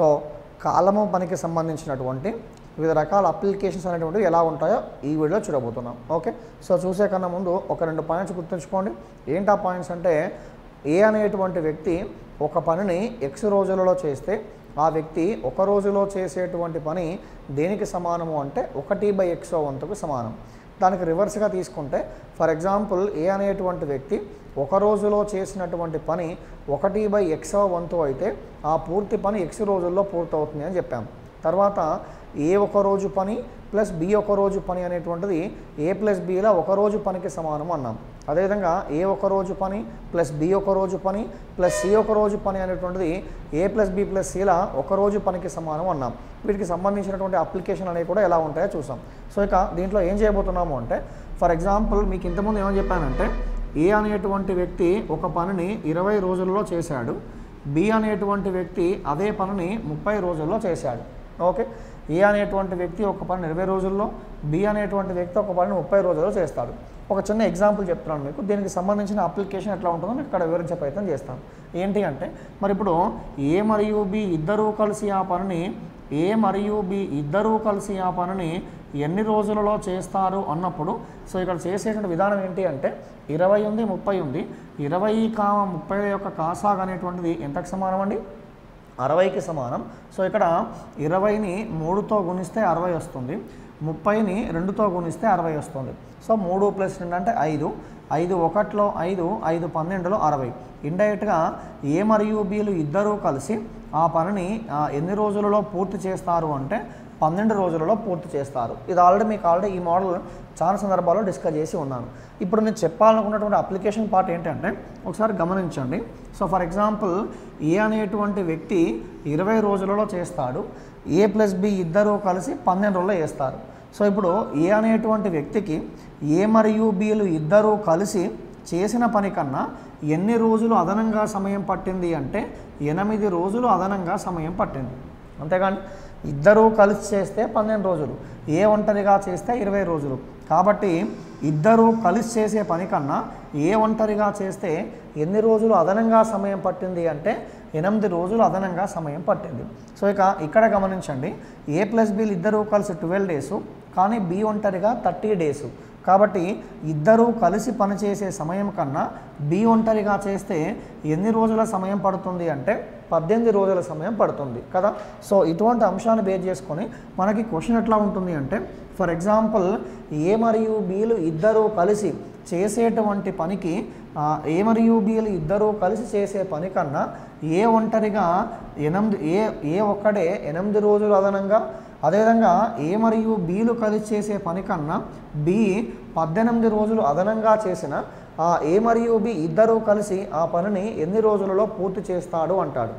so కాలము పనికి సంబంధించినటువంటి వివిధ రకాల అప్లికేషన్స్ అనేటువంటివి ఎలా ఉంటాయో ఈ వీడియోలో చూడబోతున్నాం ఓకే సో చూసే కన్నా ముందు ఒక రెండు పాయింట్స్ గుర్తుంచుకోండి ఏంటి ఆ పాయింట్స్ అంటే ఏ అనేటువంటి వ్యక్తి ఒక పనిని ఎక్స్ రోజులలో చేస్తే ఆ వ్యక్తి ఒక రోజులో చేసేటువంటి పని దేనికి సమానము అంటే ఒకటి బై ఎక్సో వంతుకు సమానం దానికి రివర్స్గా తీసుకుంటే ఫర్ ఎగ్జాంపుల్ ఏ అనేటువంటి వ్యక్తి ఒక రోజులో చేసినటువంటి పని ఒకటి బై ఎక్సో వంతు అయితే ఆ పూర్తి పని ఎక్స్ రోజుల్లో పూర్తవుతుంది అని చెప్పాము తర్వాత ఏ ఒక రోజు పని ప్లస్ బి ఒక రోజు పని అనేటువంటిది ఏ ప్లస్ బిలో ఒక రోజు పనికి సమానం అన్నాం అదేవిధంగా ఏ ఒక రోజు పని ప్లస్ బి ఒక రోజు పని ప్లస్ సి ఒక రోజు పని అనేటువంటిది ఏ ప్లస్ బి ప్లస్ సిలా ఒక రోజు పనికి సమానం అన్నాం వీటికి సంబంధించినటువంటి అప్లికేషన్ అనేవి కూడా ఎలా ఉంటాయో చూసాం సో ఇక దీంట్లో ఏం చేయబోతున్నాము అంటే ఫర్ ఎగ్జాంపుల్ మీకు ఇంతకుముందు ఏమని చెప్పానంటే ఏ అనేటువంటి వ్యక్తి ఒక పనిని ఇరవై రోజుల్లో చేశాడు బి అనేటువంటి వ్యక్తి అదే పనిని ముప్పై రోజుల్లో చేశాడు ఓకే ఏ అనేటువంటి వ్యక్తి ఒక పని ఇరవై రోజుల్లో బి అనేటువంటి వ్యక్తి ఒక పనిని ముప్పై రోజుల్లో చేస్తాడు ఒక చిన్న ఎగ్జాంపుల్ చెప్తున్నాను మీకు దీనికి సంబంధించిన అప్లికేషన్ ఎట్లా ఉంటుందో మీకు ఇక్కడ వివరించే ప్రయత్నం చేస్తాను ఏంటి అంటే మరి ఇప్పుడు ఏ మరియు బి ఇద్దరూ కలిసి ఆ పనిని ఏ మరియు బి ఇద్దరూ కలిసి ఆ పనిని ఎన్ని రోజులలో చేస్తారు అన్నప్పుడు సో ఇక్కడ చేసేటువంటి విధానం ఏంటి అంటే ఇరవై ఉంది ముప్పై ఉంది ఇరవై కామ ముప్పై యొక్క కాసాగ్ అనేటువంటిది ఎంతకు సమానం అండి అరవైకి సమానం సో ఇక్కడ ఇరవైని మూడుతో గుణిస్తే అరవై వస్తుంది ముప్పైని రెండుతో గుణిస్తే అరవై వస్తుంది సో మూడు ప్లస్ రెండు అంటే ఐదు ఐదు ఒకటిలో ఐదు ఐదు పన్నెండులో అరవై ఇండైరెక్ట్గా ఏ మరియు బీలు ఇద్దరూ కలిసి ఆ పనిని ఆ, ఎన్ని రోజులలో పూర్తి చేస్తారు అంటే పన్నెండు రోజులలో పూర్తి చేస్తారు ఇది ఆల్రెడీ మీకు ఆల్రెడీ ఈ మోడల్ చాలా సందర్భాల్లో డిస్కస్ చేసి ఉన్నాను ఇప్పుడు నేను చెప్పాలనుకున్నటువంటి అప్లికేషన్ పార్ట్ ఏంటంటే ఒకసారి గమనించండి సో ఫర్ ఎగ్జాంపుల్ ఏ అనేటువంటి వ్యక్తి ఇరవై రోజులలో చేస్తాడు ఏ ప్లస్ బి ఇద్దరూ కలిసి పన్నెండు రోజుల్లో చేస్తారు సో ఇప్పుడు ఏ అనేటువంటి వ్యక్తికి ఏ మరియు బిలు ఇద్దరూ కలిసి చేసిన పని కన్నా ఎన్ని రోజులు అదనంగా సమయం పట్టింది అంటే ఎనిమిది రోజులు అదనంగా సమయం పట్టింది అంతేగాని ఇద్దరూ కలిసి చేస్తే పన్నెండు రోజులు ఏ ఒంటరిగా చేస్తే ఇరవై రోజులు కాబట్టి ఇద్దరూ కలిసి చేసే పని కన్నా ఏ ఒంటరిగా చేస్తే ఎన్ని రోజులు అదనంగా సమయం పట్టింది అంటే ఎనిమిది రోజులు అదనంగా సమయం పట్టింది సో ఇక ఇక్కడ గమనించండి ఏ ప్లస్ బిలు ఇద్దరూ కలిసి ట్వెల్వ్ డేసు కానీ బి ఒంటరిగా థర్టీ డేసు కాబట్టి ఇద్దరూ కలిసి పనిచేసే సమయం కన్నా బి ఒంటరిగా చేస్తే ఎన్ని రోజుల సమయం పడుతుంది అంటే పద్దెనిమిది రోజుల సమయం పడుతుంది కదా సో ఇటువంటి అంశాన్ని బేస్ చేసుకొని మనకి క్వశ్చన్ ఎట్లా ఉంటుంది అంటే ఫర్ ఎగ్జాంపుల్ ఏ మరియు బీలు ఇద్దరూ కలిసి చేసేటువంటి పనికి ఆ, ఏ మరియు బీలు ఇద్దరూ కలిసి చేసే పని కన్నా ఏ ఒంటరిగా ఎనిమిది ఏ ఏ ఒక్కడే ఎనిమిది రోజులు అదనంగా అదేవిధంగా ఏ మరియు బీలు కలిసి చేసే పని కన్నా బి పద్దెనిమిది రోజులు అదనంగా చేసిన ఆ ఏ మరియు బి ఇద్దరూ కలిసి ఆ పనిని ఎన్ని రోజులలో పూర్తి చేస్తాడు అంటాడు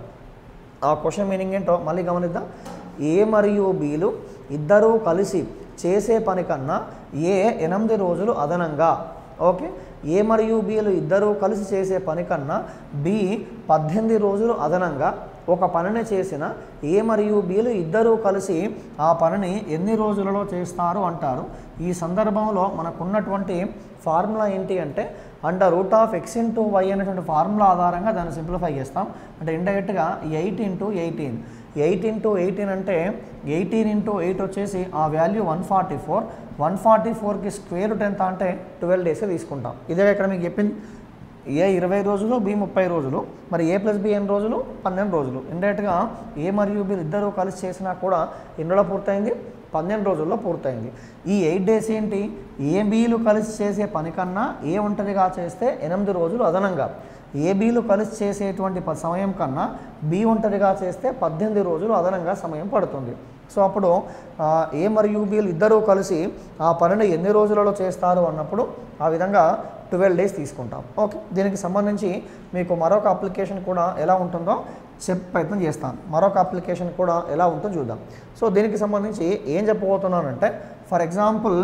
ఆ క్వశ్చన్ మీనింగ్ ఏంటో మళ్ళీ గమనిద్దాం ఏ మరియు బీలు ఇద్దరూ కలిసి చేసే పని కన్నా ఏ ఎనిమిది రోజులు అదనంగా ఓకే ఏ మరియు బీలు ఇద్దరూ కలిసి చేసే పని కన్నా బి పద్దెనిమిది రోజులు అదనంగా ఒక పనిని చేసిన ఏ మరియు బీలు ఇద్దరూ కలిసి ఆ పనిని ఎన్ని రోజులలో చేస్తారు అంటారు ఈ సందర్భంలో మనకున్నటువంటి ఫార్ములా ఏంటి అంటే under root of X into Y అనేటువంటి ఫార్ములా ఆధారంగా దాన్ని సింప్లిఫై చేస్తాం అంటే ఇండైరెక్ట్గా eight into eighteen eight into eighteen అంటే ఎయిటీన్ ఇంటూ ఎయిట్ వచ్చేసి ఆ value one forty four one forty ఫోర్కి స్క్వేర్ రూట్ ఎంత అంటే ట్వెల్వ్ డేస్ తీసుకుంటాం ఇదే ఇక్కడ మీకు చెప్పింది ఏ ఇరవై రోజులు బి ముప్పై రోజులు మరి ఏ ప్లస్ బి ఎన్ని రోజులు పన్నెండు రోజులు ఇండైరెక్ట్గా ఏ మరియు బి ఇద్దరు కలిసి చేసినా కూడా ఎన్నోలో పూర్తయింది పన్నెండు రోజుల్లో పూర్తయింది ఈ ఎయిట్ డేస్ ఏంటి ఏ బీలు కలిసి చేసే పని కన్నా ఏ ఒంటరిగా చేస్తే ఎనిమిది రోజులు అదనంగా ఏ బీలు కలిసి చేసేటువంటి ప- సమయం కన్నా బి ఒంటరిగా చేస్తే పద్దెనిమిది రోజులు అదనంగా సమయం పడుతుంది సో అప్పుడు ఆ, ఏ మరియు బీలు ఇద్దరూ కలిసి ఆ పనిని ఎన్ని రోజులలో చేస్తారు అన్నప్పుడు ఆ విధంగా ట్వెల్వ్ డేస్ తీసుకుంటాం ఓకే దీనికి సంబంధించి మీకు మరొక అప్లికేషన్ కూడా ఎలా ఉంటుందో చెప్పే ప్రయత్నం చేస్తాను మరొక అప్లికేషన్ కూడా ఎలా ఉంటుందో చూద్దాం సో దీనికి సంబంధించి ఏం చెప్పబోతున్నానంటే ఫర్ ఎగ్జాంపుల్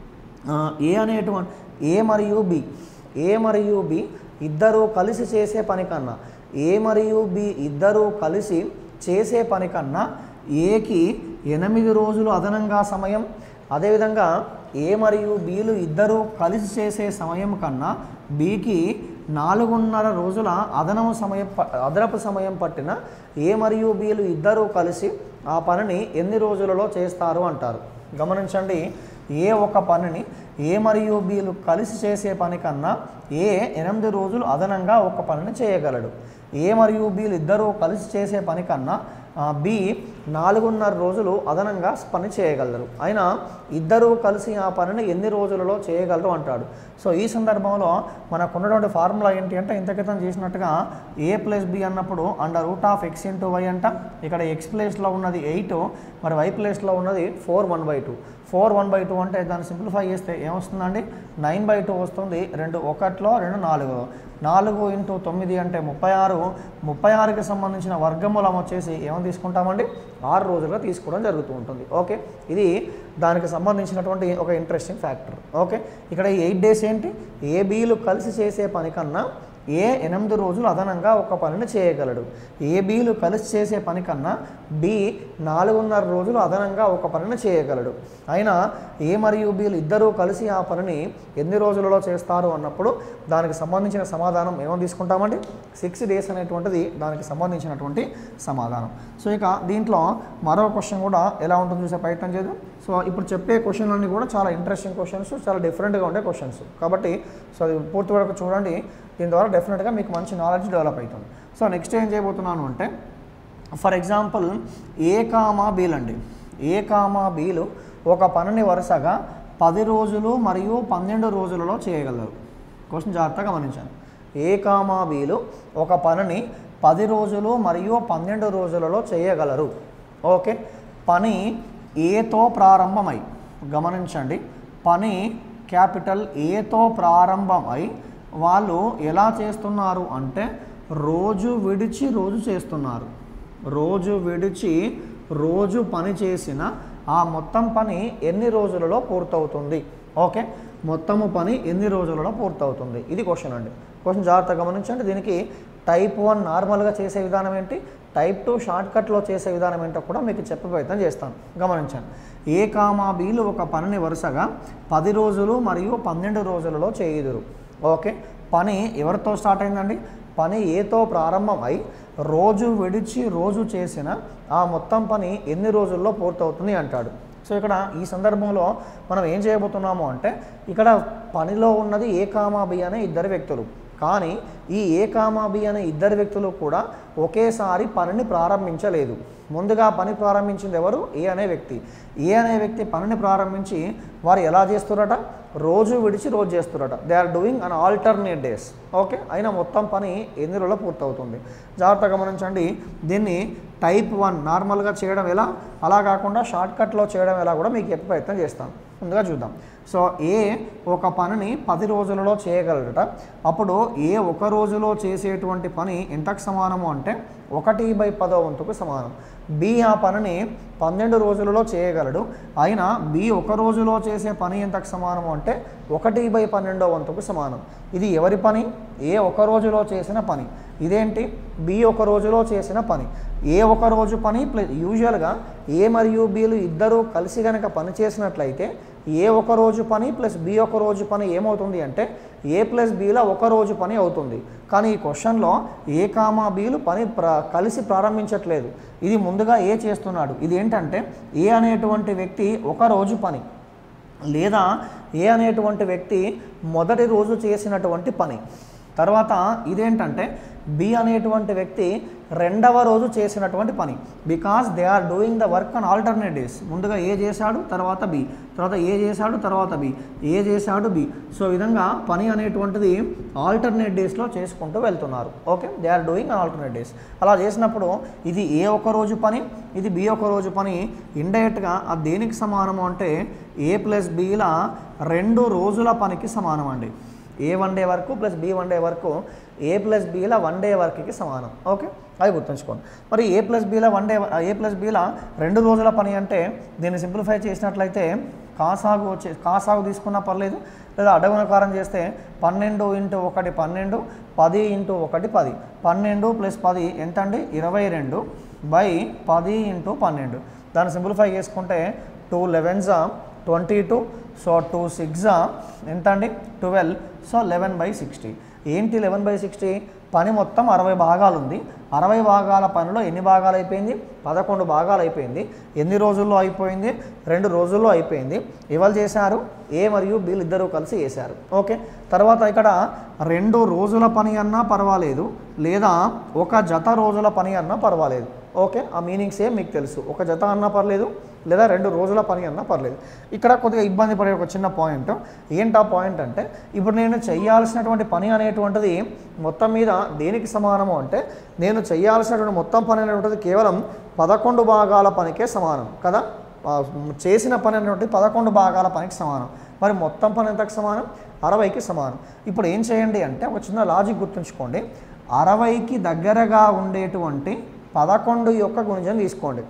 ఆ, ఏ అనేటువంటి ఏ మరియు బి ఏ మరియు బి ఇద్దరూ కలిసి చేసే పని కన్నా ఏ మరియు బి ఇద్దరూ కలిసి చేసే పని కన్నా ఏకి ఎనిమిది రోజులు అదనంగా సమయం అదేవిధంగా ఏ మరియు బీలు ఇద్దరూ కలిసి చేసే సమయం కన్నా బీకి నాలుగున్నర రోజుల అదనపు సమయం ప- అదనపు సమయం పట్టిన ఏ మరియు బీలు ఇద్దరూ కలిసి ఆ పనిని ఎన్ని రోజులలో చేస్తారు అంటారు గమనించండి ఏ ఒక పనిని ఏ మరియు బీలు కలిసి చేసే పని కన్నా ఏ ఎనిమిది రోజులు అదనంగా ఒక పనిని చేయగలడు ఏ మరియు బీలు ఇద్దరూ కలిసి చేసే పని కన్నా ఆ, బి నాలుగున్నర రోజులు అదనంగా పని చేయగలరు అయినా ఇద్దరూ కలిసి ఆ పనిని ఎన్ని రోజులలో చేయగలరు అంటాడు సో ఈ సందర్భంలో మనకు ఉన్నటువంటి ఫార్ములా ఏంటి అంటే ఇంత క్రితం చేసినట్టుగా ఏ ప్లస్ బి అన్నప్పుడు under root of X into Y అంట ఇక్కడ ఎక్స్ ప్లేస్లో ఉన్నది ఎయిట్ మరి వై ప్లేస్లో ఉన్నది four one by two four one by two అంటే దాన్ని సింప్లిఫై చేస్తే ఏమొస్తుందండి నైన్ బై టూ వస్తుంది రెండు ఒకటిలో రెండు నాలుగులో నాలుగు ఇంటూ తొమ్మిది అంటే ముప్పై ఆరు ముప్పై ఆరుకి సంబంధించిన వర్గమూలం వచ్చేసి ఏమని తీసుకుంటామండి ఆరు రోజులుగా తీసుకోవడం జరుగుతూ ఉంటుంది ఓకే ఇది దానికి సంబంధించినటువంటి ఒక ఇంట్రెస్టింగ్ ఫ్యాక్టర్ ఓకే ఇక్కడ ఈ ఎయిట్ డేస్ ఏంటి ఏ బీలు కలిసి చేసే పని కన్నా ఏ ఎనిమిది రోజులు అదనంగా ఒక పనిని చేయగలడు ఏ బీలు కలిసి చేసే పని కన్నా బి నాలుగున్నర రోజులు అదనంగా ఒక పనిని చేయగలడు అయినా ఏ మరియు బీలు ఇద్దరూ కలిసి ఆ పనిని ఎన్ని రోజులలో చేస్తారు అన్నప్పుడు దానికి సంబంధించిన సమాధానం ఏమని తీసుకుంటామండి సిక్స్ డేస్ అనేటువంటిది దానికి సంబంధించినటువంటి సమాధానం సో ఇక దీంట్లో మరో క్వశ్చన్ కూడా ఎలా ఉంటుందో చూసే ప్రయత్నం చేద్దాం సో ఇప్పుడు చెప్పే క్వశ్చన్లన్నీ కూడా చాలా ఇంట్రెస్టింగ్ క్వశ్చన్స్ చాలా డిఫరెంట్గా ఉండే క్వశ్చన్స్ కాబట్టి సో అది పూర్తి వరకు చూడండి దీని ద్వారా డెఫినెట్గా మీకు మంచి నాలెడ్జ్ డెవలప్ అవుతుంది సో నెక్స్ట్ ఏం చేయబోతున్నాను అంటే ఫర్ ఎగ్జాంపుల్ ఏ కామా బీల్ అండి ఏ కామా బీలు ఒక పనిని వరుసగా పది రోజులు మరియు పన్నెండు రోజులలో చేయగలరు క్వశ్చన్ జాగ్రత్తగా గమనించాను ఏ కామా బీలు ఒక పనిని పది రోజులు మరియు పన్నెండు రోజులలో చేయగలరు ఓకే పని ఏతో ప్రారంభమై గమనించండి పని క్యాపిటల్ ఏతో ప్రారంభమై వాళ్ళు ఎలా చేస్తున్నారు అంటే రోజు విడిచి రోజు చేస్తున్నారు రోజు విడిచి రోజు పని చేసిన ఆ మొత్తం పని ఎన్ని రోజులలో పూర్తవుతుంది ఓకే మొత్తము పని ఎన్ని రోజులలో పూర్తవుతుంది ఇది క్వశ్చన్ అండి క్వశ్చన్ జాగ్రత్తగా గమనించండి దీనికి టైప్ వన్ నార్మల్గా చేసే విధానం ఏంటి టైప్ టూ షార్ట్కట్లో చేసే విధానం ఏంటో కూడా మీకు చెప్పే ప్రయత్నం చేస్తాను గమనించండి ఏ కామా బీలు ఒక పనిని వరుసగా పది రోజులు మరియు పన్నెండు రోజులలో చేయుదురు ఓకే పని ఎవరితో స్టార్ట్ అయిందండి పని ఏతో ప్రారంభమై రోజు విడిచి రోజు చేసిన ఆ మొత్తం పని ఎన్ని రోజుల్లో పూర్తవుతుంది అంటాడు సో ఇక్కడ ఈ సందర్భంలో మనం ఏం చేయబోతున్నాము అంటే ఇక్కడ పనిలో ఉన్నది ఏ కామా బి అనే ఇద్దరు వ్యక్తులు కానీ ఈ ఏ కామా బి అనే ఇద్దరు వ్యక్తులు కూడా ఒకేసారి పనిని ప్రారంభించలేదు ముందుగా పని ప్రారంభించింది ఎవరు ఏ అనే వ్యక్తి ఏ అనే వ్యక్తి పనిని ప్రారంభించి వారు ఎలా చేస్తున్నారట రోజు విడిచి రోజు చేస్తున్నారట they are doing on alternate days okay అయినా మొత్తం పని ఎన్ని రోజుల్లో పూర్తవుతుంది జాగ్రత్తగా గమనించండి దీన్ని టైప్ వన్ నార్మల్గా చేయడం ఎలా అలా కాకుండా షార్ట్కట్లో చేయడం ఎలా కూడా మీకు చెప్పే ప్రయత్నం చేస్తాను ముందుగా చూద్దాం సో ఏ ఒక పనిని పది రోజులలో చేయగలడట అప్పుడు ఏ ఒక రోజులో చేసేటువంటి పని ఎంతకు సమానము అంటే ఒకటి బై పదో వంతుకు సమానం బి ఆ పనిని పన్నెండు రోజులలో చేయగలడు అయినా బి ఒక రోజులో చేసే పని ఎంతకు సమానము అంటే ఒకటి బై పన్నెండో వంతుకు సమానం ఇది ఎవరి పని ఏ ఒక రోజులో చేసిన పని ఇదేంటి బి ఒక రోజులో చేసిన పని ఏ ఒక రోజు పని ప్లస్ యూజువల్గా ఏ మరియు బిలు ఇద్దరూ కలిసి కనుక పని చేసినట్లయితే ఏ ఒక రోజు పని ప్లస్ బి ఒక రోజు పని ఏమవుతుంది అంటే ఏ ప్లస్ బిలో ఒక రోజు పని అవుతుంది కానీ ఈ క్వశ్చన్లో ఏ కామా బీలు పని ప్ర కలిసి ప్రారంభించట్లేదు ఇది ముందుగా ఏ చేస్తున్నాడు ఇది ఏంటంటే ఏ అనేటువంటి వ్యక్తి ఒక రోజు పని లేదా ఏ అనేటువంటి వ్యక్తి మొదటి రోజు చేసినటువంటి పని తర్వాత ఇదేంటంటే బి అనేటువంటి వ్యక్తి రెండవ రోజు చేసినటువంటి పని because they are doing the work on alternate days ముందుగా ఏ చేశాడు తర్వాత బి తర్వాత ఏ చేశాడు తర్వాత బి ఏ చేశాడు బి సో ఈ విధంగా పని అనేటువంటిది ఆల్టర్నేట్ డేస్లో చేసుకుంటూ వెళ్తున్నారు okay they are doing alternate days అలా చేసినప్పుడు ఇది ఏ ఒక రోజు పని ఇది బి ఒక రోజు పని ఇండైరెక్ట్గా అది దేనికి సమానము అంటే ఏ ప్లస్ బిల రెండు రోజుల పనికి సమానం అండి ఏ వన్ డే వరకు ప్లస్ బి వన్ డే వరకు ఏ ప్లస్ బీల వన్ డే వర్క్కి సమానం ఓకే అది గుర్తుంచుకోండి మరి ఏ ప్లస్ బీల వన్ డే ఏ ప్లస్ బీల రెండు రోజుల పని అంటే దీన్ని సింప్లిఫై చేసినట్లయితే కాసాగు వచ్చే కాసాగు తీసుకున్నా పర్లేదు లేదా అడగునకారం చేస్తే పన్నెండు ఇంటూ ఒకటి పన్నెండు పది ఇంటూ ఒకటి పది పన్నెండు ప్లస్ పది ఎంత అండి ఇరవై రెండు బై పది ఇంటూ పన్నెండు దాన్ని సింప్లిఫై చేసుకుంటే టూ లెవెన్జా ట్వంటీ టూ సో టూ సిక్సా ఎంత అండి twelve so eleven by sixty ఏంటి లెవెన్ బై సిక్స్టీ పని మొత్తం అరవై భాగాలు ఉంది అరవై భాగాల పనిలో ఎన్ని భాగాలు అయిపోయింది పదకొండు భాగాలు అయిపోయింది ఎన్ని రోజుల్లో అయిపోయింది రెండు రోజుల్లో అయిపోయింది ఎవరు చేశారు ఏ మరియు బిల్ ఇద్దరు కలిసి చేశారు ఓకే తర్వాత ఇక్కడ రెండు రోజుల పని అన్నా పర్వాలేదు లేదా ఒక జత రోజుల పని అన్నా పర్వాలేదు ఓకే ఆ మీనింగ్స్ ఏం మీకు తెలుసు ఒక జత అన్నా పర్లేదు లేదా రెండు రోజుల పని అన్నా పర్లేదు ఇక్కడ కొద్దిగా ఇబ్బంది పడే ఒక చిన్న పాయింట్ ఏంటి ఆ పాయింట్ అంటే ఇప్పుడు నేను చేయాల్సినటువంటి పని అనేటువంటిది మొత్తం మీద దేనికి సమానము అంటే నేను చేయాల్సినటువంటి మొత్తం పని అనేటువంటిది కేవలం పదకొండు భాగాల పనికే సమానం కదా ఆ, చేసిన పని అనేటువంటి పదకొండు భాగాల పనికి సమానం మరి మొత్తం పని ఎంతకు సమానం అరవైకి సమానం ఇప్పుడు ఏం చేయండి అంటే ఒక చిన్న లాజిక్ గుర్తుంచుకోండి అరవైకి దగ్గరగా ఉండేటువంటి పదకొండు యొక్క గుణిజం తీసుకోండి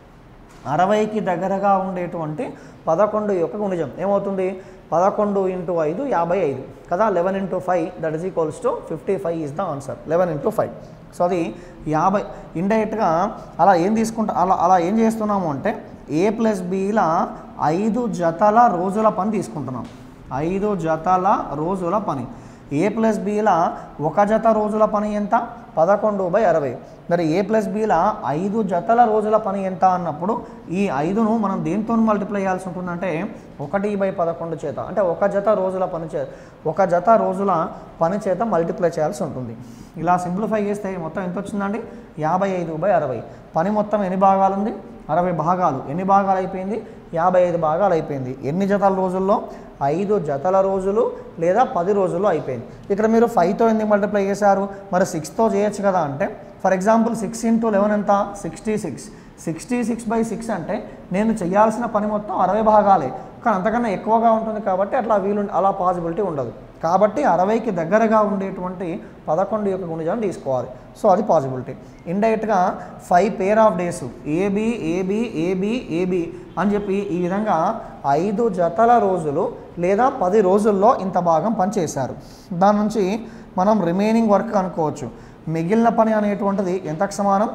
అరవైకి దగ్గరగా ఉండేటువంటి పదకొండు యొక్క గుణిజం ఏమవుతుంది పదకొండు ఇంటూ ఐదు యాభై ఐదు కదా eleven into five that is equals to fifty five is the answer eleven into five so అది యాభై ఇండైరెక్ట్గా అలా ఏం తీసుకుంటా అలా అలా ఏం చేస్తున్నాము అంటే ఏ ప్లస్ బీల ఐదు జతల రోజుల పని తీసుకుంటున్నాం ఐదు జతల రోజుల పని ఏ ప్లస్ బీల ఒక జత రోజుల పని ఎంత పదకొండు బై అరవై మరి ఏ ప్లస్ బీల ఐదు జతల రోజుల పని ఎంత అన్నప్పుడు ఈ ఐదును మనం దేంతో మల్టిప్లై చేయాల్సి ఉంటుందంటే ఒకటి బై పదకొండు చేత అంటే ఒక జత రోజుల పని చే ఒక జత రోజుల పని చేత మల్టిప్లై చేయాల్సి ఉంటుంది ఇలా సింప్లిఫై చేస్తే మొత్తం ఎంత వచ్చిందండి యాభై ఐదు బై అరవై పని మొత్తం ఎన్ని భాగాలు ఉంది అరవై భాగాలు ఎన్ని భాగాలు అయిపోయింది యాభై ఐదు భాగాలు అయిపోయింది ఎన్ని జతల రోజుల్లో ఐదు జతల రోజులు లేదా పది రోజుల్లో అయిపోయింది ఇక్కడ మీరు ఫైవ్తో ఎందుకు మల్టిప్లై చేశారు మరి సిక్స్తో చేయొచ్చు కదా అంటే for example six into eleven ఎంత sixty six sixty six by six అంటే నేను చేయాల్సిన పని మొత్తం అరవై భాగాలే కానీ అంతకన్నా ఎక్కువగా ఉంటుంది కాబట్టి అట్లా వీలు అలా పాసిబిలిటీ ఉండదు కాబట్టి అరవైకి దగ్గరగా ఉండేటువంటి పదకొండు యొక్క గుణిజాన్ని తీసుకోవాలి సో అది పాసిబిలిటీ ఇండైరెక్ట్గా five pair of days AB AB AB AB అని చెప్పి ఈ విధంగా ఐదు జతల రోజులు లేదా పది రోజుల్లో ఇంత భాగం పనిచేశారు దాని నుంచి మనం రిమైనింగ్ వర్క్ అనుకోవచ్చు మిగిలిన పని అనేటువంటిది ఎంతకు సమానం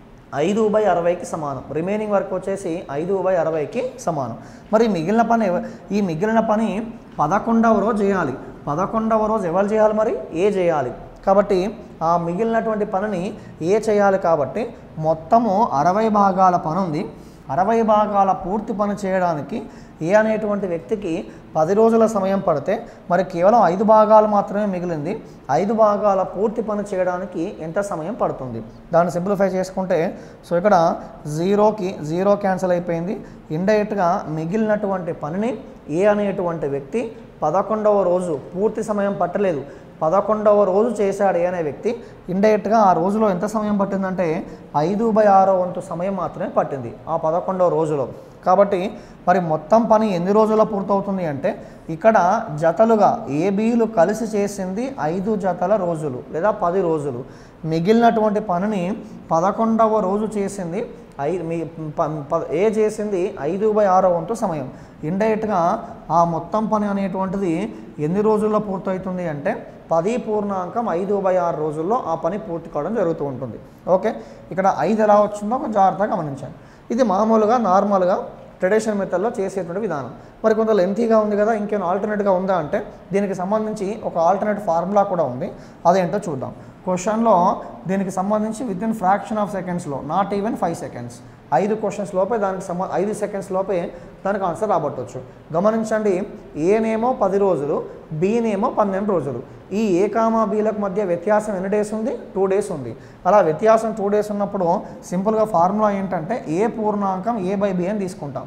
ఐదు బై అరవైకి సమానం రిమైనింగ్ వర్క్ వచ్చేసి ఐదు బై అరవైకి సమానం మరి మిగిలిన పని ఎవ- ఈ మిగిలిన పని పదకొండవ రోజు చేయాలి పదకొండవ రోజు ఎవరు చేయాలి మరి ఏ చేయాలి కాబట్టి ఆ మిగిలినటువంటి పనిని ఏ చేయాలి కాబట్టి మొత్తము అరవై భాగాల పని ఉంది అరవై భాగాల పూర్తి పని చేయడానికి ఏ అనేటువంటి వ్యక్తికి పది రోజుల సమయం పడితే మరి కేవలం ఐదు భాగాలు మాత్రమే మిగిలింది ఐదు భాగాల పూర్తి పని చేయడానికి ఎంత సమయం పడుతుంది దాన్ని సింప్లిఫై చేసుకుంటే సో ఇక్కడ జీరోకి జీరో క్యాన్సిల్ అయిపోయింది ఇండైరెక్ట్గా మిగిలినటువంటి పనిని ఏ అనేటువంటి వ్యక్తి పదకొండవ రోజు పూర్తి సమయం పట్టలేదు పదకొండవ రోజు చేశాడు ఏ అనే వ్యక్తి ఇండైరెక్ట్గా ఆ రోజులో ఎంత సమయం పట్టిందంటే ఐదు బై ఆరో వంతు సమయం మాత్రమే పట్టింది ఆ పదకొండవ రోజులో కాబట్టి మరి మొత్తం పని ఎన్ని రోజుల్లో పూర్తవుతుంది అంటే ఇక్కడ జతలుగా ఏబీలు కలిసి చేసింది ఐదు జతల రోజులు లేదా పది రోజులు మిగిలినటువంటి పనిని పదకొండవ రోజు చేసింది ఐ మీ ప- ప- ఏ చేసింది ఐదు బై ఆరో వంతు సమయం ఇండైరెక్ట్గా ఆ మొత్తం పని అనేటువంటిది ఎన్ని రోజుల్లో పూర్తవుతుంది అంటే పది పూర్ణాంకం ఐదు బై ఆరు రోజుల్లో ఆ పని పూర్తి కావడం జరుగుతూ ఉంటుంది ఓకే ఇక్కడ ఐదు ఎలా వచ్చిందో కొంచెం జాగ్రత్తగా గమనించండి ఇది మామూలుగా నార్మల్గా ట్రెడిషనల్ మెథడ్లో చేసేటువంటి విధానం మరి కొంత లెంతీగా ఉంది కదా ఇంకేమైనా ఆల్టర్నేట్గా ఉందా అంటే దీనికి సంబంధించి ఒక ఆల్టర్నేట్ ఫార్ములా కూడా ఉంది అదేంటో చూద్దాం క్వశ్చన్లో దీనికి సంబంధించి విత్ ఇన్ ఫ్రాక్షన్ ఆఫ్ సెకండ్స్లో నాట్ ఈవెన్ ఫైవ్ సెకండ్స్ ఐదు క్వశ్చన్స్ లోపే దానికి సంబ ఐదు సెకండ్స్ లోపే దానికి ఆన్సర్ రాబట్టవచ్చు గమనించండి ఏనేమో పది రోజులు బీనేమో పన్నెండు రోజులు ఈ ఏ కామా బీలకు మధ్య వ్యత్యాసం ఎన్ని డేస్ ఉంది టూ డేస్ ఉంది అలా వ్యత్యాసం టూ డేస్ ఉన్నప్పుడు సింపుల్గా ఫార్ములా ఏంటంటే ఏ పూర్ణాంకం ఏ బై బి అని తీసుకుంటాం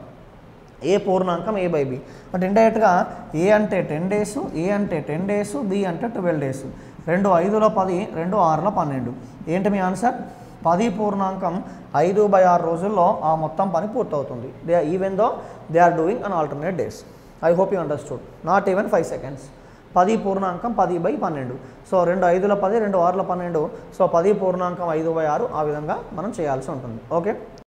ఏ పూర్ణాంకం ఏ బై బి అంటే ఇండైరెక్ట్గా ఏ అంటే టెన్ డేస్ ఏ అంటే టెన్ డేస్ బి అంటే ట్వెల్వ్ డేస్ రెండు ఐదులో పది రెండు ఆరులో పన్నెండు ఏంటి మీ ఆన్సర్ పది పూర్ణాంకం ఐదు బై ఆరు రోజుల్లో ఆ మొత్తం పని పూర్తవుతుంది they even though they are doing on alternate days I hope you understood not even five seconds పది పూర్ణాంకం పది బై పన్నెండు సో రెండు ఐదుల పది రెండు ఆరుల పన్నెండు సో పది పూర్ణాంకం ఐదు బై ఆరు ఆ విధంగా మనం చేయాల్సి ఉంటుంది ఓకే